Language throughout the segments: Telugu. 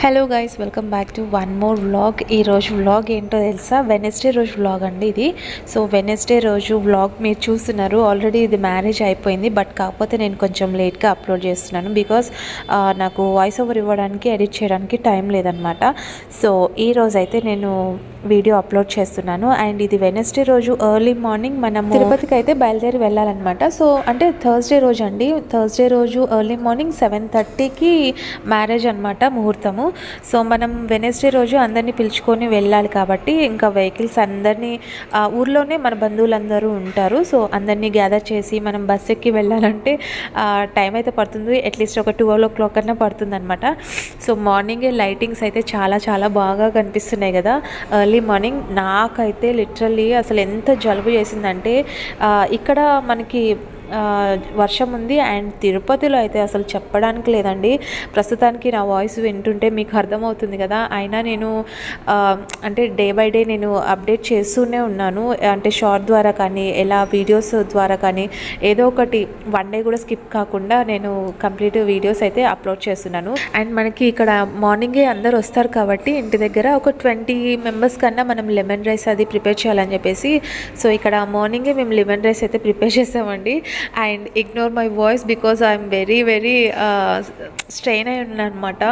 Hello guys welcome back to one more vlog ఈ రోజు వ్లాగ్ ఏంటో తెలుసా వెనస్డే రోజు వ్లాగ్ అండి ఇది సో వెనస్డే రోజు వ్లాగ్ మీరు చూస్తున్నారు ఆల్రెడీ ఇది మ్యారేజ్ అయిపోయింది బట్ కాకపోతే నేను కొంచెం లేట్గా అప్లోడ్ చేస్తున్నాను బికాస్ నాకు వాయిస్ ఓవర్ ఇవ్వడానికి ఎడిట్ చేయడానికి టైం లేదనమాట సో ఈ రోజు అయితే నేను వీడియో అప్లోడ్ చేస్తున్నాను అండ్ ఇది వెనస్డే రోజు ఎర్లీ మార్నింగ్ మనం తిరుపతికి అయితే బయలుదేరి వెళ్ళాలన్నమాట సో అంటే థర్స్డే రోజు అండి థర్స్డే రోజు ఎర్లీ మార్నింగ్ సెవెన్ థర్టీకి మ్యారేజ్ అనమాట ముహూర్తము సో మనం వెనస్డే రోజు అందరినీ పిలుచుకొని వెళ్ళాలి కాబట్టి ఇంకా వెహికల్స్ అందరినీ ఆ, ఊర్లోనే మన బంధువులందరూ ఉంటారు సో అందరినీ గ్యాదర్ చేసి మనం బస్ ఎక్కి వెళ్ళాలంటే టైం అయితే పడుతుంది అట్లీస్ట్ ఒక ట్వెల్వ్ ఓ క్లాక్ అన్నా పడుతుంది అనమాట సో మార్నింగే లైటింగ్స్ అయితే చాలా చాలా బాగా కనిపిస్తున్నాయి కదా ఎర్లీ మార్నింగ్ నాకైతే లిటరల్లీ అసలు ఎంత జలుబు చేసిందంటే ఆ, ఇక్కడ మనకి ఆ, వర్షం ఉంది అండ్ తిరుపతిలో అయితే అసలు చెప్పడానికి లేదండి ప్రస్తుతానికి నా వాయిస్ వింటుంటే మీకు అర్థమవుతుంది కదా అయినా నేను ఆ, అంటే డే బై డే నేను అప్డేట్ చేస్తూనే ఉన్నాను అంటే షార్ట్ ద్వారా కానీ ఎలా వీడియోస్ ద్వారా కానీ ఏదో ఒకటి వన్ డే కూడా స్కిప్ కాకుండా నేను కంప్లీట్ వీడియోస్ అయితే అప్లోడ్ చేస్తున్నాను అండ్ మనకి ఇక్కడ మార్నింగే అందరు వస్తారు కాబట్టి ఇంటి దగ్గర ఒక ట్వంటీ మెంబర్స్ కన్నా మనం లెమన్ రైస్ అది ప్రిపేర్ చేయాలని చెప్పేసి సో ఇక్కడ మార్నింగే మేము లెమన్ రైస్ అయితే ప్రిపేర్ చేసామండి and ignore my voice because I'm very very strain అయి ఉన్నాను అనమాట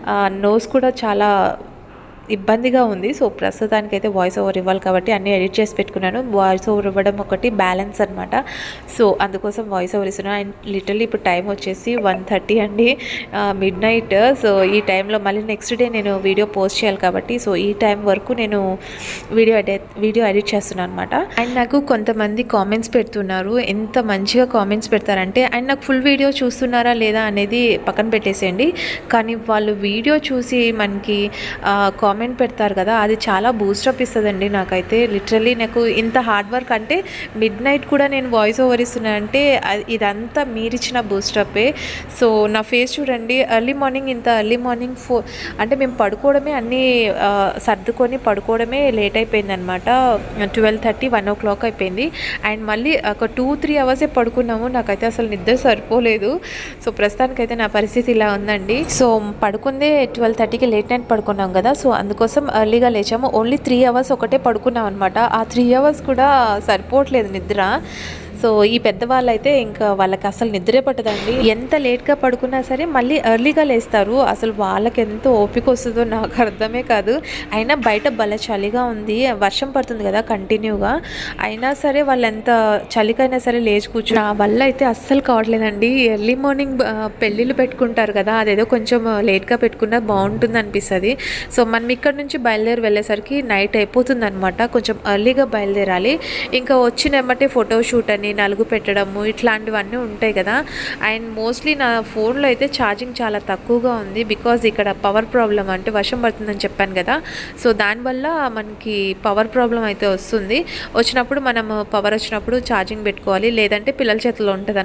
నోస్ కూడా చాలా ఇబ్బందిగా ఉంది సో ప్రస్తుతానికి అయితే వాయిస్ ఓవర్ ఇవ్వాలి కాబట్టి అన్నీ ఎడిట్ చేసి పెట్టుకున్నాను వాయిస్ ఓవర్ ఇవ్వడం ఒకటి బ్యాలెన్స్ అనమాట సో అందుకోసం వాయిస్ ఓవర్ ఇస్తున్నాను అండ్ లిటరల్లీ ఇప్పుడు టైం వచ్చేసి వన్ థర్టీ అండి మిడ్ నైట్ సో ఈ టైంలో మళ్ళీ నెక్స్ట్ డే నేను వీడియో పోస్ట్ చేయాలి కాబట్టి సో ఈ టైం వరకు నేను వీడియో ఎడిట్ వీడియో ఎడిట్ చేస్తున్నాను అనమాట అండ్ నాకు కొంతమంది కామెంట్స్ పెడుతున్నారు ఎంత మంచిగా కామెంట్స్ పెడతారంటే అండ్ నాకు ఫుల్ వీడియో చూస్తున్నారా లేదా అనేది పక్కన పెట్టేసేయండి కానీ వాళ్ళు వీడియో చూసి మనకి కామెంట్ పెడతారు కదా అది చాలా బూస్టప్ ఇస్తుందండి నాకైతే లిటరలీ నాకు ఇంత హార్డ్ వర్క్ అంటే మిడ్ నైట్ కూడా నేను వాయిస్ ఓవర్ ఇస్తున్నాను అంటే అది- ఇదంతా మీరిచ్చిన బూస్టప్పే సో నా ఫేస్ చూడండి ఎర్లీ మార్నింగ్ ఇంత ఎర్లీ మార్నింగ్ ఫో అంటే మేము పడుకోవడమే అన్నీ ఆ, సర్దుకొని పడుకోవడమే లేట్ అయిపోయింది అనమాట twelve thirty one o'clock అయిపోయింది అండ్ మళ్ళీ ఒక టూ త్రీ అవర్సే పడుకున్నాము నాకైతే అసలు నిద్ర సరిపోలేదు సో ప్రస్తుతానికైతే నా పరిస్థితి ఇలా ఉందండి సో పడుకుందే ట్వెల్వ్ థర్టీకి లేట్ నైట్ పడుకున్నాం కదా సో అందుకోసం ఎర్లీగా లేచాము ఓన్లీ త్రీ అవర్స్ ఒకటే పడుకున్నాం అనమాట ఆ త్రీ అవర్స్ కూడా సరిపోవట్లేదు నిద్ర సో ఈ పెద్దవాళ్ళు అయితే ఇంకా వాళ్ళకి అసలు నిద్రే పట్టదండి ఎంత లేట్గా పడుకున్నా సరే మళ్ళీ ఎర్లీగా లేస్తారు అసలు వాళ్ళకి ఎంత ఓపిక వస్తుందో నాకు అర్థమే కాదు అయినా బయట భలే చలిగా ఉంది వర్షం పడుతుంది కదా కంటిన్యూగా అయినా సరే వాళ్ళు ఎంత చలికైనా సరే లేచి కూర్చో నా వల్ల అయితే అస్సలు కావట్లేదండి ఎర్లీ మార్నింగ్ పెళ్ళిళ్ళు పెట్టుకుంటారు కదా అదేదో కొంచెం లేట్గా పెట్టుకున్నా బాగుంటుంది అనిపిస్తుంది సో మనం ఇక్కడ నుంచి బయలుదేరి వెళ్ళేసరికి నైట్ అయిపోతుంది అనమాట కొంచెం ఎర్లీగా బయలుదేరాలి ఇంకా వచ్చిన ఎమ్మటే ఫోటో షూట్ అని నలుగు పెట్టడము ఇట్లాంటివన్నీ ఉంటాయి కదా అండ్ మోస్ట్లీ నా ఫోన్లో అయితే ఛార్జింగ్ చాలా తక్కువగా ఉంది బికాజ్ ఇక్కడ పవర్ ప్రాబ్లం అంటే వర్షం పడుతుందని చెప్పాను కదా సో దానివల్ల మనకి పవర్ ప్రాబ్లం అయితే వస్తుంది వచ్చినప్పుడు మనం పవర్ వచ్చినప్పుడు ఛార్జింగ్ పెట్టుకోవాలి లేదంటే పిల్లల చేతిలో ఉంటుంది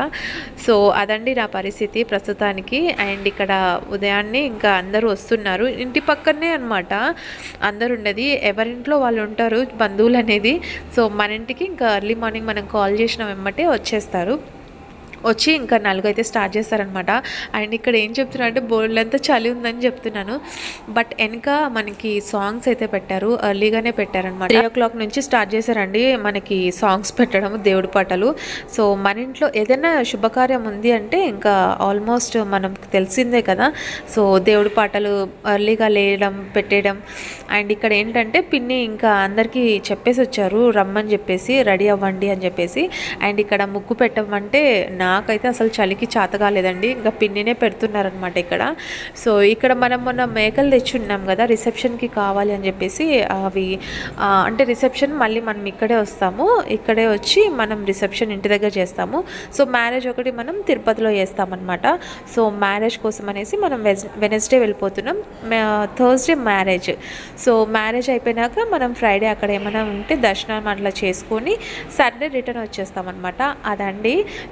సో అదండి నా పరిస్థితి ప్రస్తుతానికి అండ్ ఇక్కడ ఉదయాన్నే ఇంకా అందరూ వస్తున్నారు ఇంటి పక్కనే అనమాట అందరు ఉండేది ఎవరింట్లో వాళ్ళు ఉంటారు బంధువులు అనేది సో మన ఇంటికి ఇంకా ఎర్లీ మార్నింగ్ మనం కాల్ చేసిన వెంబటే వచ్చేస్తారు వచ్చి ఇంకా నలుగు అయితే స్టార్ట్ చేస్తారనమాట అండ్ ఇక్కడ ఏం చెప్తున్నా అంటే బోర్డు అంతా చలి ఉందని చెప్తున్నాను బట్ వెనక మనకి సాంగ్స్ అయితే పెట్టారు ఎర్లీగానే పెట్టారనమాట త్రీ ఓ క్లాక్ నుంచి స్టార్ట్ చేశారండి మనకి సాంగ్స్ పెట్టడం దేవుడి పాటలు సో మన ఇంట్లో ఏదైనా శుభకార్యం ఉంది అంటే ఇంకా ఆల్మోస్ట్ మనం తెలిసిందే కదా సో దేవుడి పాటలు ఎర్లీగా లేయడం పెట్టేయడం అండ్ ఇక్కడ ఏంటంటే పిన్ని ఇంకా అందరికీ చెప్పేసి వచ్చారు రమ్మని చెప్పేసి రెడీ అవ్వండి అని చెప్పేసి అండ్ ఇక్కడ ముగ్గు పెట్టమంటే నాకైతే అసలు చలికి చేత కాలేదండి ఇంకా పిన్నినే పెడుతున్నారనమాట ఇక్కడ సో ఇక్కడ మనం మొన్న మేకలు తెచ్చున్నాం కదా రిసెప్షన్కి కావాలి అని చెప్పేసి అవి ఆ, అంటే రిసెప్షన్ మళ్ళీ మనం ఇక్కడే వస్తాము ఇక్కడే వచ్చి మనం రిసెప్షన్ ఇంటి దగ్గర చేస్తాము సో మ్యారేజ్ ఒకటి మనం తిరుపతిలో చేస్తామన్నమాట సో మ్యారేజ్ కోసం అనేసి మనం వెజ్ వెనస్డే వెళ్ళిపోతున్నాం థర్స్డే మ్యారేజ్ సో మ్యారేజ్ అయిపోయినాక మనం ఫ్రైడే అక్కడ ఏమైనా ఉంటే దర్శనం అట్లా చేసుకొని సాటర్డే రిటర్న్ వచ్చేస్తామన్నమాట అదండి సో ఇక్కడ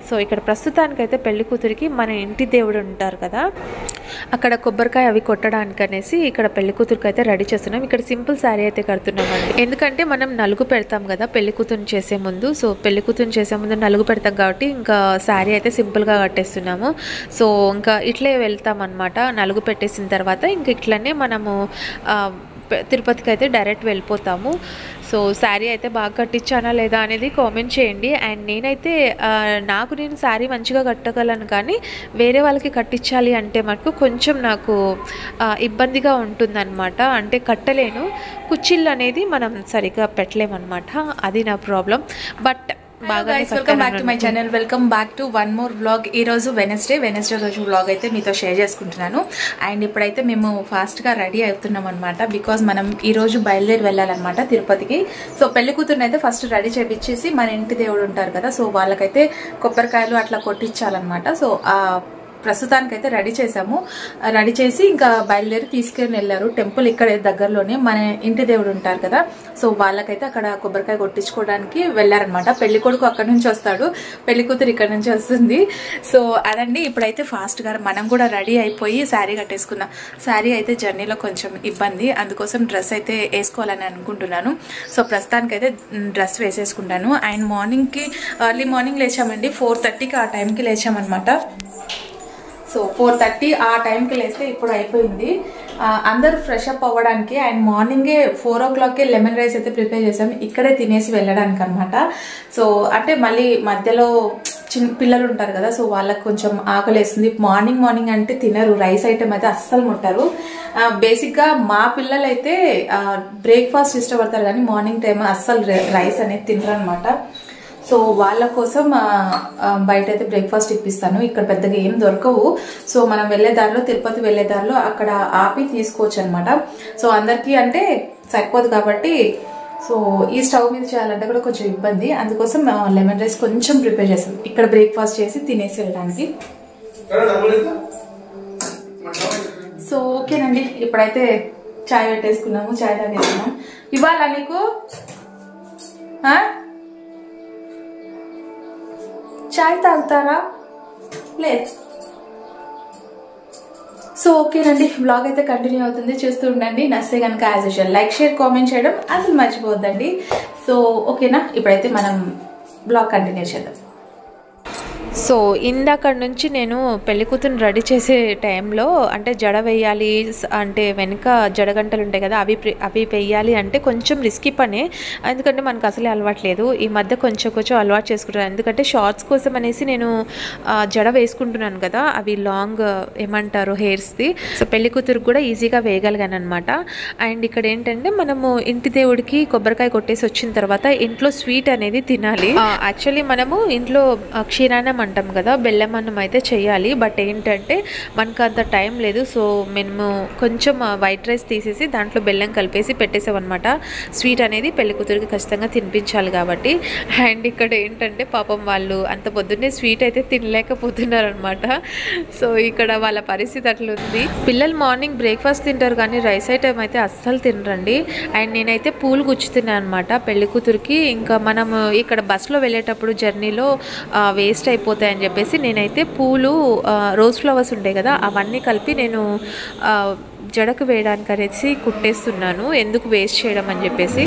ప్రస్తుతానికైతే పెళ్లి కూతురికి మన ఇంటి దేవుడు ఉంటారు కదా అక్కడ కొబ్బరికాయ అవి కొట్టడానికి అనేసి ఇక్కడ పెళ్లి కూతురికి అయితే రెడీ చేస్తున్నాం ఇక్కడ సింపుల్ శారీ అయితే కడుతున్నామండి ఎందుకంటే మనం నలుగు పెడతాం కదా పెళ్లి కూతురుని చేసే ముందు సో పెళ్లి కూతురుని చేసే ముందు నలుగు పెడతాం కాబట్టి ఇంకా శారీ అయితే సింపుల్గా కట్టేస్తున్నాము సో ఇంకా ఇట్లే వెళ్తాం అనమాట నలుగు పెట్టేసిన తర్వాత ఇంక ఇట్లనే మనము ఆ, పె- తిరుపతికి అయితే డైరెక్ట్ వెళ్ళిపోతాము సో శారీ అయితే బాగా కట్టించానా లేదా అనేది కామెంట్ చేయండి అండ్ నేనైతే ఆ, నాకు నేను శారీ మంచిగా కట్టగలను కానీ వేరే వాళ్ళకి కట్టించాలి అంటే మటుకు కొంచెం నాకు ఆ, ఇబ్బందిగా ఉంటుందన్నమాట అంటే కట్టలేను కుచ్చిళ్ళు అనేది మనం సరిగ్గా పెట్టలేమన్నమాట అది నా ప్రాబ్లం బట్ బాగా guys welcome back to my channel welcome back to one more vlog ఈ రోజు వెనస్డే వెనస్డే రోజు వ్లాగ్ అయితే మీతో షేర్ చేసుకుంటున్నాను అండ్ ఇప్పుడైతే మేము ఫాస్ట్ గా రెడీ అవుతున్నాం అనమాట బికాస్ మనం ఈ రోజు బయలుదేరి వెళ్ళాలన్నమాట తిరుపతికి సో పెళ్లి కూతురుని అయితే ఫస్ట్ రెడీ చేపించేసి మన ఇంటి దేవుడు ఉంటారు కదా సో వాళ్ళకైతే కొబ్బరికాయలు అట్లా కొట్టించాలన్నమాట సో ఆ ప్రస్తుతానికైతే రెడీ చేసాము రెడీ చేసి ఇంకా బయలుదేరి తీసుకెళ్ళి వెళ్ళారు టెంపుల్ ఇక్కడ దగ్గరలోనే మన ఇంటి దేవుడు ఉంటారు కదా సో వాళ్ళకైతే అక్కడ కొబ్బరికాయ కొట్టించుకోవడానికి వెళ్ళారనమాట పెళ్లి కొడుకు అక్కడ నుంచి వస్తాడు పెళ్లి కూతురు ఇక్కడ నుంచి వస్తుంది సో అదండి ఇప్పుడైతే ఫాస్ట్ గా మనం కూడా రెడీ అయిపోయి శారీ కట్టేసుకున్నాం శారీ అయితే జర్నీలో కొంచెం ఇబ్బంది అందుకోసం డ్రెస్ అయితే వేసుకోవాలని అనుకుంటున్నాను సో ప్రస్తుతానికైతే డ్రెస్ వేసేసుకుంటాను అండ్ మార్నింగ్కి ఎర్లీ మార్నింగ్ లేచామండి ఫోర్ థర్టీకి ఆ టైంకి లేచామన్నమాట సో ఫోర్ థర్టీ ఆ టైంకి లేస్తే ఇప్పుడు అయిపోయింది ఆ, అందరూ ఫ్రెష్ అప్ అవ్వడానికి అండ్ మార్నింగే ఫోర్ ఓ క్లాక్కి లెమన్ రైస్ అయితే ప్రిపేర్ చేసాం ఇక్కడే తినేసి వెళ్ళడానికి అనమాట సో అంటే మళ్ళీ మధ్యలో చిన్న పిల్లలు ఉంటారు కదా సో వాళ్ళకి కొంచెం ఆకలేస్తుంది మార్నింగ్ మార్నింగ్ అంటే తినరు రైస్ ఐటమ్ అయితే అస్సలు ముట్టారు బేసిక్ గా మా పిల్లలు అయితే బ్రేక్ఫాస్ట్ ఇష్టపడతారు కానీ మార్నింగ్ టైం అస్సలు రైస్ అనేది తినరు అనమాట సో వాళ్ళ కోసం ఆ, ఆ, బయట అయితే బ్రేక్ఫాస్ట్ ఇప్పిస్తాను ఇక్కడ పెద్దగా ఏం దొరకవు సో మనం వెళ్ళే దారిలో తిరుపతి వెళ్ళే దారిలో అక్కడ ఆపి తీసుకోవచ్చు అనమాట సో అందరికీ అంటే సరిపోదు కాబట్టి సో ఈ స్టవ్ మీద చేయాలంటే కూడా కొంచెం ఇబ్బంది అందుకోసం లెమన్ రైస్ కొంచెం ప్రిపేర్ చేస్తాం ఇక్కడ బ్రేక్ఫాస్ట్ చేసి తినేసి వెళ్ళడానికి సో ఓకేనండి ఇప్పుడైతే చాయ్ పెట్టేసుకున్నాము చాయ్ తాగేసుకున్నాం ఇవాళ నీకు ఆ? చాయ్ తాగుతారా లేదు సో ఓకేనండి బ్లాగ్ అయితే కంటిన్యూ అవుతుంది చూస్తూ ఉండండి నస్తే కనుక as usual like share comment చేయడం అసలు మర్చిపోవద్దండి సో ఓకేనా ఇప్పుడైతే మనం బ్లాగ్ కంటిన్యూ చేద్దాం సో ఇందాక నుంచి నేను పెళ్లి కూతురుని రెడీ చేసే టైంలో అంటే జడ వేయాలి స- అంటే వెనుక జడగంటలు ఉంటాయి కదా అవి ప్రి- అవి వేయాలి అంటే కొంచెం రిస్కీ పనే ఎందుకంటే మనకు అసలే అలవాట్లేదు ఈ మధ్య కొంచెం కొంచెం అలవాటు చేసుకుంటున్నాను ఎందుకంటే షార్ట్స్ కోసం అనేసి నేను ఆ, జడ వేసుకుంటున్నాను కదా అవి లాంగ్ ఏమంటారు హెయిర్స్ది సో పెళ్లి కూతురుకు కూడా ఈజీగా వేయగలిగాను అనమాట అండ్ ఇక్కడ ఏంటంటే మనము ఇంటి దేవుడికి కొబ్బరికాయ కొట్టేసి వచ్చిన తర్వాత ఇంట్లో స్వీట్ అనేది తినాలి యాక్చువల్లీ మనము ఇంట్లో ఆ, క్షీరాన్నం అంటాం కదా బెల్లం అన్నం అయితే చేయాలి బట్ ఏంటంటే మనకు అంత టైం లేదు సో మేము కొంచెం వైట్ రైస్ తీసేసి దాంట్లో బెల్లం కలిపేసి పెట్టేసామన్నమాట స్వీట్ అనేది పెళ్లి కూతురికి ఖచ్చితంగా తినిపించాలి కాబట్టి అండ్ ఇక్కడ ఏంటంటే పాపం వాళ్ళు అంత పొద్దున్నే స్వీట్ అయితే తినలేకపోతున్నారు అనమాట సో ఇక్కడ వాళ్ళ పరిస్థితి అట్లుంది పిల్లలు మార్నింగ్ బ్రేక్ఫాస్ట్ తింటారు కానీ రైస్ ఐటమ్ అయితే అస్సలు తినరండి అండ్ నేనైతే పూలు గుచ్చుతున్నాను అనమాట పెళ్లి కూతురికి ఇంకా మనం ఇక్కడ బస్సులో వెళ్ళేటప్పుడు జర్నీలో వేస్ట్ అయిపోతాయని చెప్పేసి నేనైతే పూలు ఆ, రోజ్ ఫ్లవర్స్ ఉంటాయి కదా అవన్నీ కలిపి నేను ఆ, జడకు వేయడానికి అనేసి కుట్టేస్తున్నాను ఎందుకు వేస్ట్ చేయడం అని చెప్పేసి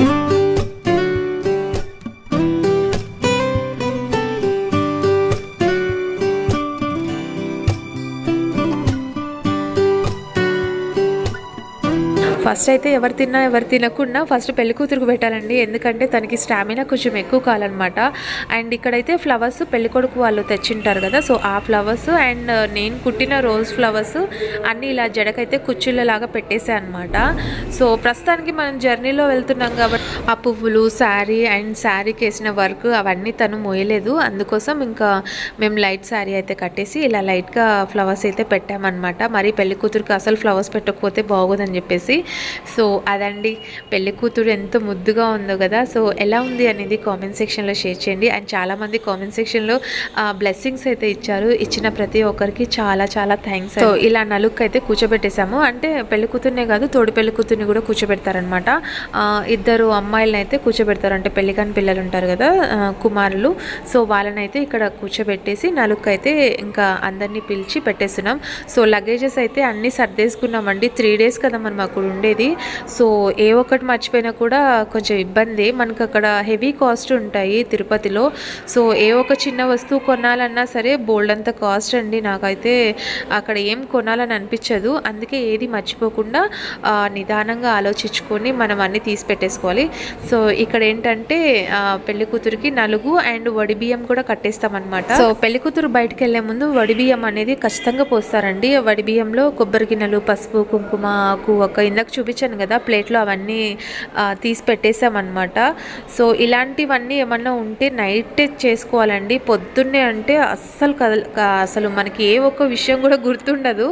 ఫస్ట్ అయితే ఎవరు తిన్నా ఎవరు తినకుండా ఫస్ట్ పెళ్లి కూతురుకు పెట్టాలండి ఎందుకంటే తనకి స్టామినా కొంచెం ఎక్కువ కావాలన్నమాట అండ్ ఇక్కడైతే ఫ్లవర్స్ పెళ్లి కొడుకు వాళ్ళు తెచ్చింటారు కదా సో ఆ ఫ్లవర్స్ అండ్ నేను కుట్టిన రోజ్ ఫ్లవర్స్ అన్నీ ఇలా జడకైతే కుర్చీలలాగా పెట్టేసా అనమాట సో ప్రస్తుతానికి మనం జర్నీలో వెళ్తున్నాం కాబట్టి ఆ పువ్వులు శారీ అండ్ శారీకి వేసిన వర్క్ అవన్నీ తను మోయలేదు అందుకోసం ఇంకా మేము లైట్ శారీ అయితే కట్టేసి ఇలా లైట్గా ఫ్లవర్స్ అయితే పెట్టామన్నమాట మరి పెళ్లి కూతురికి అసలు ఫ్లవర్స్ పెట్టకపోతే బాగోదని చెప్పేసి సో అదండి పెళ్లి కూతురు ఎంత ముద్దుగా ఉందో కదా సో ఎలా ఉంది అనేది కామెంట్ సెక్షన్లో షేర్ చేయండి అండ్ చాలామంది కామెంట్ సెక్షన్లో బ్లెస్సింగ్స్ అయితే ఇచ్చారు ఇచ్చిన ప్రతి ఒక్కరికి చాలా చాలా థ్యాంక్స్ సో ఇలా నలుగుకి అయితే కూర్చోబెట్టేశాము అంటే పెళ్లి కూతుర్నే కాదు తోడు పెళ్లి కూతుర్ని కూడా కూర్చోబెడతారనమాట ఆ, ఇద్దరు అమ్మాయిలను అయితే కూర్చోబెడతారు అంటే పెళ్లి కాని పిల్లలు ఉంటారు కదా ఆ, కుమారులు సో వాళ్ళని అయితే ఇక్కడ కూర్చోబెట్టేసి నలుగుకి అయితే ఇంకా అందరినీ పిలిచి పెట్టేస్తున్నాం సో లగేజెస్ అయితే అన్నీ సర్దేసుకున్నామండి త్రీ డేస్ కదా మనం అక్కడ ఉండేది సో ఏ ఒక్కటి మర్చిపోయినా కూడా కొంచెం ఇబ్బంది మనకు అక్కడ హెవీ కాస్ట్ ఉంటాయి తిరుపతిలో సో ఏ ఒక చిన్న వస్తువు కొనాలన్నా సరే బోల్డ్ అంత కాస్ట్ అండి నాకైతే అక్కడ ఏం కొనాలని అనిపించదు అందుకే ఏది మర్చిపోకుండా ఆ, నిదానంగా ఆలోచించుకొని మనం అన్నీ తీసి పెట్టేసుకోవాలి సో ఇక్కడ ఏంటంటే ఆ, పెళ్లి కూతురికి నలుగు అండ్ వడి బియ్యం కూడా కట్టేస్తామన్నమాట సో పెళ్లి కూతురు బయటకు వెళ్లే ముందు వడి బియ్యం అనేది ఖచ్చితంగా పోస్తారండి ఆ వడి బియ్యంలో కొబ్బరి గిన్నెలు పసుపు కుంకుమ ఆకు ఒక ఇందాక చూపించాను కదా ప్లేట్లో అవన్నీ ఆ, తీసి పెట్టేసామన్నమాట సో ఇలాంటివన్నీ ఏమన్నా ఉంటే నైట్ చేసుకోవాలండి పొద్దున్నే అంటే అస్సలు కదల క- అసలు మనకి ఏ ఒక్క విషయం కూడా గుర్తుండదు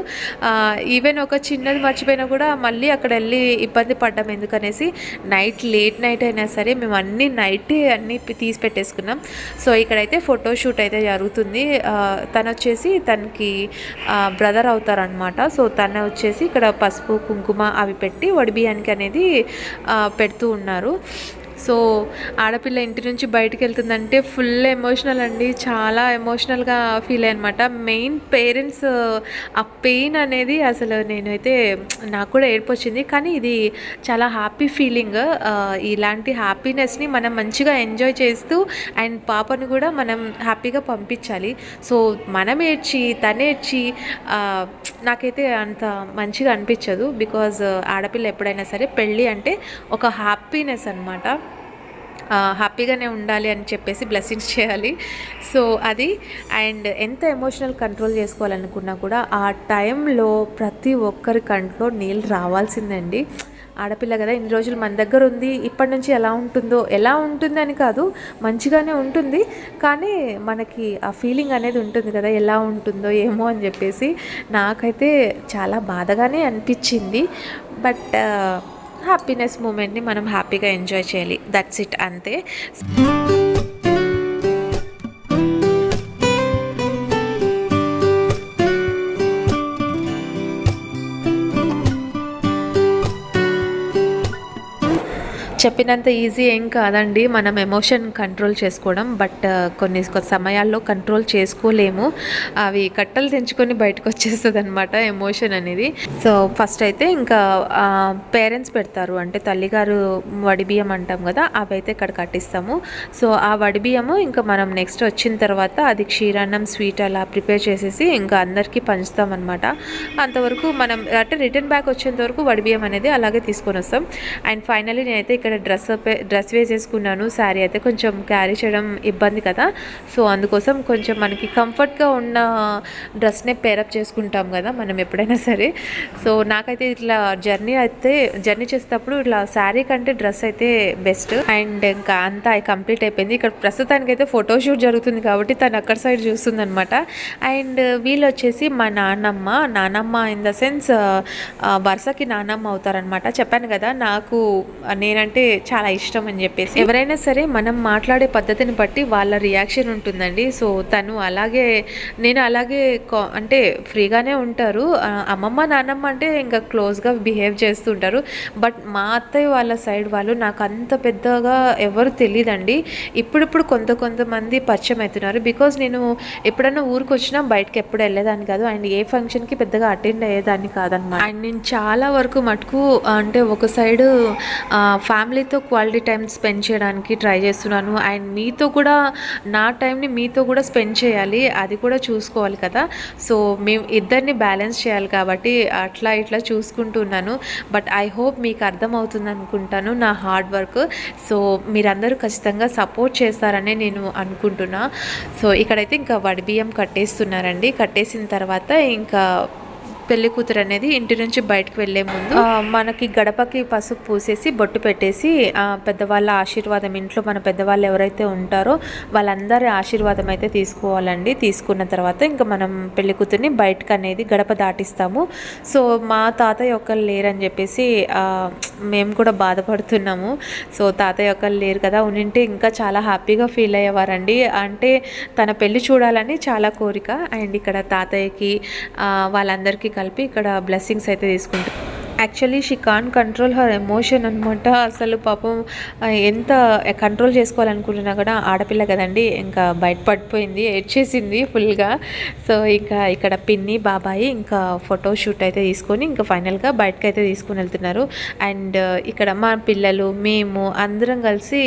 ఈవెన్ ఒక చిన్నది మర్చిపోయినా కూడా మళ్ళీ అక్కడ వెళ్ళి ఇబ్బంది పడ్డాం ఎందుకనేసి నైట్ లేట్ నైట్ అయినా సరే మేము అన్ని నైట్ అన్నీ పి- తీసి పెట్టేసుకున్నాం సో ఇక్కడైతే ఫోటో షూట్ అయితే జరుగుతుంది ఆ, తను వచ్చేసి తనకి బ్రదర్ అవుతారనమాట సో తను వచ్చేసి ఇక్కడ పసుపు కుంకుమ అవి పెట్టి వడిబియ్యానికి అనేది ఆ, పెడుతూ ఉన్నారు సో ఆడపిల్ల ఇంటి నుంచి బయటికి వెళ్తుందంటే ఫుల్ ఎమోషనల్ అండి చాలా ఎమోషనల్గా ఫీల్ అయ్యనమాట మెయిన్ పేరెంట్స్ ఆ పెయిన్ అనేది అసలు నేనైతే నాకు కూడా ఏడుపు వచ్చింది కానీ ఇది చాలా హ్యాపీ ఫీలింగ్ ఇలాంటి హ్యాపీనెస్ని మనం మంచిగా ఎంజాయ్ చేస్తూ అండ్ పాపను కూడా మనం హ్యాపీగా పంపించాలి సో మనం ఏడ్చి తను ఏడ్చి ఆ, నాకైతే అంత మంచిగా అనిపించదు బికాజ్ ఆడపిల్ల ఎప్పుడైనా సరే పెళ్ళి అంటే ఒక హ్యాపీనెస్ అనమాట హ్యాపీగానే ఉండాలి అని చెప్పేసి బ్లెస్సింగ్స్ చేయాలి సో అది అండ్ ఎంత ఎమోషనల్ కంట్రోల్ చేసుకోవాలనుకున్నా కూడా ఆ టైంలో ప్రతి ఒక్కరి కంట్లో నీళ్ళు రావాల్సిందండి ఆడపిల్ల కదా ఇన్ని రోజులు మన దగ్గర ఉంది ఇప్పటి నుంచి ఎలా ఉంటుందో ఎలా ఉంటుంది అని కాదు మంచిగానే ఉంటుంది కానీ మనకి ఆ ఫీలింగ్ అనేది ఉంటుంది కదా ఎలా ఉంటుందో ఏమో అని చెప్పేసి నాకైతే చాలా బాధగానే అనిపించింది బట్ హ్యాపీనెస్ మూమెంట్ని మనం హ్యాపీగా ఎంజాయ్ చేయాలి దట్స్ ఇట్ అంతే చెప్పినంత ఈజీ ఏం కాదండి మనం ఎమోషన్ కంట్రోల్ చేసుకోవడం బట్ కొన్ని కొ- సమయాల్లో కంట్రోల్ చేసుకోలేము అవి కట్టలు తెంచుకొని బయటకు వచ్చేస్తుంది అనమాట ఎమోషన్ అనేది సో ఫస్ట్ అయితే ఇంకా పేరెంట్స్ పెడతారు అంటే తల్లిగారు వడిబియ్యం అంటాం కదా అవి అయితే ఇక్కడ కట్టిస్తాము సో ఆ వడిబియ్యము ఇంకా మనం నెక్స్ట్ వచ్చిన తర్వాత అది క్షీరాన్నం స్వీట్ అలా ప్రిపేర్ చేసేసి ఇంకా అందరికీ పంచుతామన్నమాట అంతవరకు మనం అంటే రిటర్న్ బ్యాక్ వచ్చేంత వరకు వడిబియ్యం అనేది అలాగే తీసుకొని వస్తాం అండ్ ఫైనల్లీ నేనైతే ఇక్కడ డ్రెస్ డ్రెస్ వేసేసుకున్నాను శారీ అయితే కొంచెం క్యారీ చేయడం ఇబ్బంది కదా సో అందుకోసం కొంచెం మనకి కంఫర్ట్గా ఉన్న డ్రెస్నే పేరప్ చేసుకుంటాం కదా మనం ఎప్పుడైనా సరే సో నాకైతే ఇట్లా జర్నీ అయితే జర్నీ చేసేటప్పుడు ఇట్లా శారీ కంటే డ్రెస్ అయితే బెస్ట్ అండ్ ఇంకా అంతా కంప్లీట్ అయిపోయింది ఇక్కడ ప్రస్తుతానికి అయితే ఫోటోషూట్ జరుగుతుంది కాబట్టి తను అక్కడ సైడ్ చూస్తుంది అనమాట అండ్ వీళ్ళు వచ్చేసి మా నాన్నమ్మ నానమ్మ ఇన్ ద సెన్స్ వరుసకి నానమ్మ అవుతారనమాట చెప్పాను కదా నాకు నేనంటే చాలా ఇష్టం అని చెప్పేసి ఎవరైనా సరే మనం మాట్లాడే పద్ధతిని బట్టి వాళ్ళ రియాక్షన్ ఉంటుందండి సో తను అలాగే నేను అలాగే కా- అంటే ఫ్రీగానే ఉంటారు ఆ, అమ్మమ్మ నాన్నమ్మ అంటే ఇంకా క్లోజ్గా బిహేవ్ చేస్తుంటారు బట్ మా అత్తయ్య వాళ్ళ సైడ్ వాళ్ళు నాకు అంత పెద్దగా ఎవరు తెలియదండి ఇప్పుడిప్పుడు కొంత కొంతమంది పరిచయం అవుతున్నారు బికాజ్ నేను ఎప్పుడైనా ఊరికి వచ్చినా బయటకి ఎప్పుడు వెళ్ళేదాన్ని కాదు అండ్ ఏ ఫంక్షన్కి పెద్దగా అటెండ్ అయ్యేదాన్ని కాదనమాట అండ్ నేను చాలా వరకు మటుకు అంటే ఒక సైడ్ ఫ్యామిలీతో క్వాలిటీ టైం స్పెండ్ చేయడానికి ట్రై చేస్తున్నాను అండ్ మీతో కూడా నా టైంని మీతో కూడా స్పెండ్ చేయాలి అది కూడా చూసుకోవాలి కదా సో మేము ఇద్దరిని బ్యాలెన్స్ చేయాలి కాబట్టి అట్లా ఇట్లా చూసుకుంటున్నాను బట్ ఐ హోప్ మీకు అర్థమవుతుంది అనుకుంటాను నా హార్డ్ వర్క్ సో మీరందరూ ఖచ్చితంగా సపోర్ట్ చేస్తారని నేను అనుకుంటున్నా సో ఇక్కడైతే ఇంకా వడి బియ్యం కట్టేస్తున్నారండి కట్టేసిన తర్వాత ఇంకా పెళ్లి కూతురు అనేది ఇంటి నుంచి బయటకు వెళ్లే ముందు ఆ, మనకి గడపకి పసుపు పూసేసి బొట్టు పెట్టేసి ఆ, పెద్దవాళ్ళ ఆశీర్వాదం ఇంట్లో మన పెద్దవాళ్ళు ఎవరైతే ఉంటారో వాళ్ళందరి ఆశీర్వాదం అయితే తీసుకోవాలండి తీసుకున్న తర్వాత ఇంకా మనం పెళ్లి కూతుర్ని బయటకు అనేది గడప దాటిస్తాము సో మా తాతయ్య ఒకళ్ళు లేరని చెప్పేసి ఆ, మేము కూడా బాధపడుతున్నాము సో తాతయ్య ఒకళ్ళు లేరు కదా ఉనింటే ఇంకా చాలా హ్యాపీగా ఫీల్ అయ్యేవారండి అంటే తన పెళ్లి చూడాలని చాలా కోరిక అండ్ ఇక్కడ తాతయ్యకి ఆ, వాళ్ళందరికీ కలిపి ఇక్కడ బ్లెస్సింగ్స్ అయితే తీసుకుంటాం actually she can control her emotion అనమాట అసలు పాపం ఆ, ఎంత కంట్రోల్ చేసుకోవాలనుకుంటున్నా కూడా ఆడపిల్ల కదండి ఇంకా బయట పడిపోయింది ఏడ్చేసింది ఫుల్గా సో ఇంకా ఇక్కడ పిన్ని బాబాయి ఇంకా ఫోటో షూట్ అయితే తీసుకొని ఇంకా ఫైనల్గా బయటకు అయితే తీసుకుని వెళ్తున్నారు అండ్ ఇక్కడ మా పిల్లలు మేము అందరం కలిసి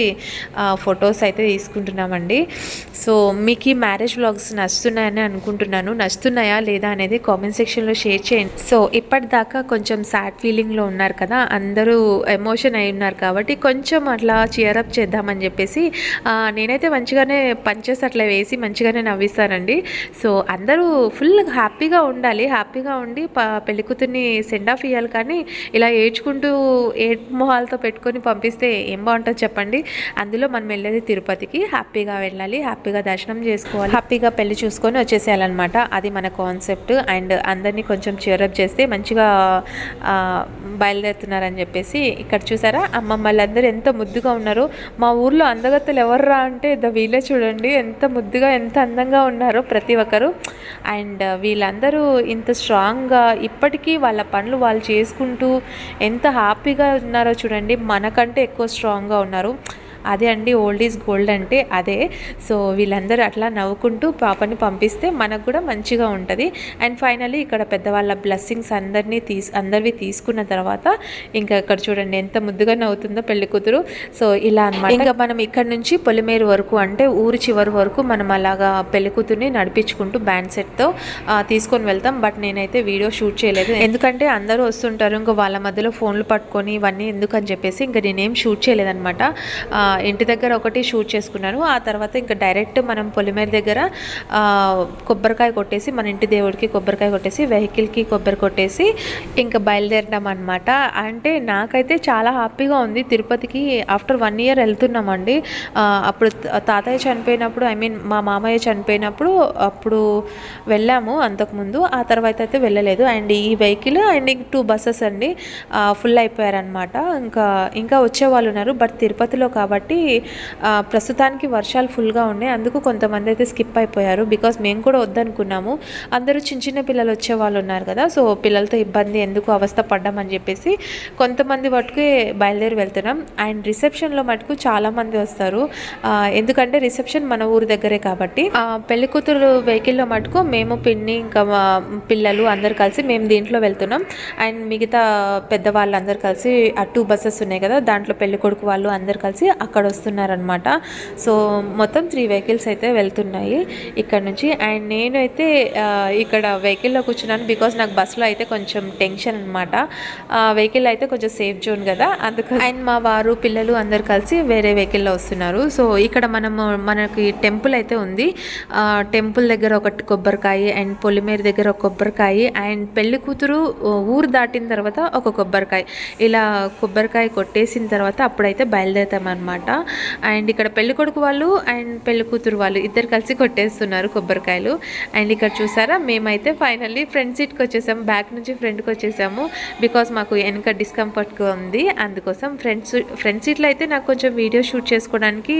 ఫొటోస్ అయితే తీసుకుంటున్నామండి సో మీకు ఈ మ్యారేజ్ వ్లాగ్స్ నచ్చుతున్నాయని అనుకుంటున్నాను నచ్చుతున్నాయా లేదా అనేది కామెంట్ సెక్షన్లో షేర్ చేయండి సో ఇప్పటిదాకా కొంచెం సాడ్ ఫీలింగ్లో ఉన్నారు కదా అందరూ ఎమోషన్ అయి ఉన్నారు కాబట్టి కొంచెం అట్లా చియరప్ చేద్దామని చెప్పేసి ఆ, నేనైతే మంచిగానే పంచెస్ అట్లా వేసి మంచిగానే నవ్విస్తానండి సో అందరూ ఫుల్ హ్యాపీగా ఉండాలి హ్యాపీగా ఉండి ప పెళ్లి కూతుర్ని సెండ్ ఆఫ్ ఇవ్వాలి కానీ ఇలా ఏడ్చుకుంటూ ఏడ్ మొహాలతో పెట్టుకొని పంపిస్తే ఏం బాగుంటుంది చెప్పండి అందులో మనం వెళ్ళేది తిరుపతికి హ్యాపీగా వెళ్ళాలి హ్యాపీగా దర్శనం చేసుకోవాలి హ్యాపీగా పెళ్లి చూసుకొని వచ్చేసేయాలన్నమాట అది మన కాన్సెప్ట్ అండ్ అందరినీ కొంచెం చియరప్ చేస్తే మంచిగా ఆ, బయలుదేరుతున్నారని చెప్పేసి ఇక్కడ చూసారా అమ్మమ్మలందరూ ఎంత ముద్దుగా ఉన్నారో మా ఊర్లో అందగత్తలు ఎవర్రా అంటే ద వీళ్ళే చూడండి ఎంత ముద్దుగా ఎంత అందంగా ఉన్నారో ప్రతి ఒక్కరు అండ్ వీళ్ళందరూ ఇంత స్ట్రాంగ్గా ఇప్పటికీ వాళ్ళ పనులు వాళ్ళు చేసుకుంటూ ఎంత హ్యాపీగా ఉన్నారో చూడండి మనకంటే ఎక్కువ స్ట్రాంగ్గా ఉన్నారు అదే అండి ఓల్డ్ ఈజ్ గోల్డ్ అంటే అదే సో వీళ్ళందరూ అట్లా నవ్వుకుంటూ పాపని పంపిస్తే మనకు కూడా మంచిగా ఉంటుంది అండ్ ఫైనలీ ఇక్కడ పెద్దవాళ్ళ బ్లెస్సింగ్స్ అందరినీ తీసు అందరివి తీసుకున్న తర్వాత ఇంకా ఇక్కడ చూడండి ఎంత ముద్దుగా నవ్వుతుందో పెళ్లి కూతురు సో ఇలా అన్నమాట ఇంకా మనం ఇక్కడ నుంచి పొలిమేరు వరకు అంటే ఊరి చివరి వరకు మనం అలాగా పెళ్లి కూతుర్ని నడిపించుకుంటూ బ్యాండ్ సెట్తో తీసుకొని వెళ్తాం బట్ నేనైతే వీడియో షూట్ చేయలేదు ఎందుకంటే అందరూ వస్తుంటారు ఇంకా వాళ్ళ మధ్యలో ఫోన్లు పట్టుకొని ఇవన్నీ ఎందుకని చెప్పేసి ఇంకా నేనేం షూట్ చేయలేదన్నమాట ఆ, ఇంటి దగ్గర ఒకటి షూట్ చేసుకున్నాను ఆ తర్వాత ఇంకా డైరెక్ట్ మనం పొలిమేర దగ్గర ఆ, కొబ్బరికాయ కొట్టేసి మన ఇంటి దేవుడికి కొబ్బరికాయ కొట్టేసి వెహికల్కి కొబ్బరి కొట్టేసి ఇంకా బయలుదేరినాం అనమాట అంటే నాకైతే చాలా హ్యాపీగా ఉంది తిరుపతికి ఆఫ్టర్ వన్ ఇయర్ వెళ్తున్నామండి ఆ, అప్పుడు త- తాతయ్య చనిపోయినప్పుడు ఐ మీన్ మా మామయ్య చనిపోయినప్పుడు అప్పుడు వెళ్ళాము అంతకుముందు ఆ తర్వాత అయితే వెళ్ళలేదు అండ్ ఈ వెహికల్ అండ్ ఇంక టూ బస్సెస్ అండి ఫుల్ అయిపోయారనమాట ఇంకా ఇంకా వచ్చే వాళ్ళు ఉన్నారు బట్ తిరుపతిలో కాబట్టి ఆ, ప్రస్తుతానికి వర్షాలు ఫుల్గా ఉన్నాయి అందుకు కొంతమంది అయితే స్కిప్ అయిపోయారు బికాస్ మేము కూడా వద్దనుకున్నాము అందరూ చిన్న చిన్న పిల్లలు వచ్చే వాళ్ళు ఉన్నారు కదా సో పిల్లలతో ఇబ్బంది ఎందుకు అవస్థ పడ్డామని చెప్పేసి కొంతమంది మటుకు బయలుదేరి వెళ్తున్నాం అండ్ రిసెప్షన్లో మటుకు చాలామంది వస్తారు ఆ, ఎందుకంటే రిసెప్షన్ మన ఊరి దగ్గరే కాబట్టి ఆ, పెళ్లి కూతురు వెహికల్లో మటుకు మేము పిన్ని ఇంకా మా పిల్లలు అందరు కలిసి మేము దీంట్లో వెళ్తున్నాం అండ్ మిగతా పెద్దవాళ్ళందరూ కలిసి ఆ టూ బస్సెస్ ఉన్నాయి కదా దాంట్లో పెళ్లి కొడుకు వాళ్ళు అందరు కలిసి అక్కడ వస్తున్నారనమాట సో మొత్తం త్రీ వెహికల్స్ అయితే వెళ్తున్నాయి ఇక్కడ నుంచి అండ్ నేనైతే ఆ, ఇక్కడ వెహికల్లో కూర్చున్నాను బికాస్ నాకు బస్సులో అయితే కొంచెం టెన్షన్ అనమాట వెహికల్ అయితే కొంచెం సేఫ్ జోన్ కదా అందుకు అండ్ మా వారు పిల్లలు అందరు కలిసి వేరే వెహికల్లో వస్తున్నారు సో ఇక్కడ మనము మనకి టెంపుల్ అయితే ఉంది ఆ, టెంపుల్ దగ్గర ఒకటి కొబ్బరికాయ అండ్ పొలిమేర దగ్గర ఒక కొబ్బరికాయ అండ్ పెళ్లి కూతురు ఊ, ఊరు దాటిన తర్వాత ఒక కొబ్బరికాయ ఇలా కొబ్బరికాయ కొట్టేసిన తర్వాత అప్పుడైతే బయలుదేరుతామన్నమాట అండ్ ఇక్కడ పెళ్లి కొడుకు వాళ్ళు అండ్ పెళ్లి కూతురు వాళ్ళు ఇద్దరు కలిసి కొట్టేస్తున్నారు కొబ్బరికాయలు అండ్ ఇక్కడ చూసారా మేమైతే ఫైనల్లీ ఫ్రంట్ సీట్కి వచ్చేసాము బ్యాక్ నుంచి ఫ్రంట్కి వచ్చేసాము బికాస్ మాకు వెనక డిస్కంఫర్ట్గా ఉంది అందుకోసం ఫ్రంట్ ఫ్రంట్ సీట్లో అయితే నాకు కొంచెం వీడియో షూట్ చేసుకోవడానికి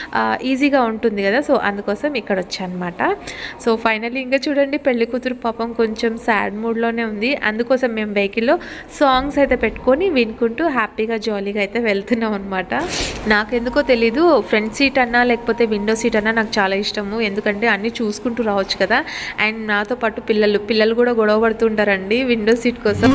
ఈజీగా ఉంటుంది కదా సో అందుకోసం ఇక్కడ వచ్చానమాట సో ఫైనల్లీ ఇంకా చూడండి పెళ్లి కూతురు పాపం కొంచెం సాడ్ మూడ్లోనే ఉంది అందుకోసం మేము వెహికల్లో సాంగ్స్ అయితే పెట్టుకొని వినుకుంటూ హ్యాపీగా జాలీగా అయితే వెళ్తున్నాం అనమాట నాకెందుకో తెలీదు ఫ్రంట్ సీట్ అన్నా లేకపోతే విండో సీట్ అన్నా నాకు చాలా ఇష్టము ఎందుకంటే అన్నీ చూసుకుంటూ రావచ్చు కదా అండ్ నాతో పాటు పిల్లలు పిల్లలు కూడా గొడవ పడుతుంటారండి విండో సీట్ కోసం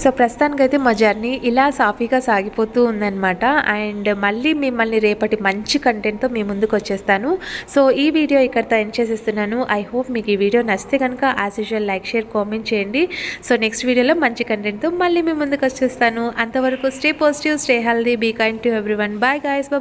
సో ప్రస్తుతానికైతే మా జర్నీ ఇలా సాఫీగా సాగిపోతూ ఉందన్నమాట అండ్ మళ్ళీ మిమ్మల్ని రేపటి మంచి కంటెంట్తో మీ ముందుకు వచ్చేస్తాను సో ఈ వీడియో ఇక్కడితో ఎండ్ చేసేస్తున్నాను ఐ హోప్ మీకు ఈ వీడియో నచ్చితే కనుక as usual like share comment చేయండి సో నెక్స్ట్ వీడియోలో మంచి కంటెంట్తో మళ్ళీ మీ ముందుకు వచ్చేస్తాను అంతవరకు stay positive stay healthy be kind to everyone bye guys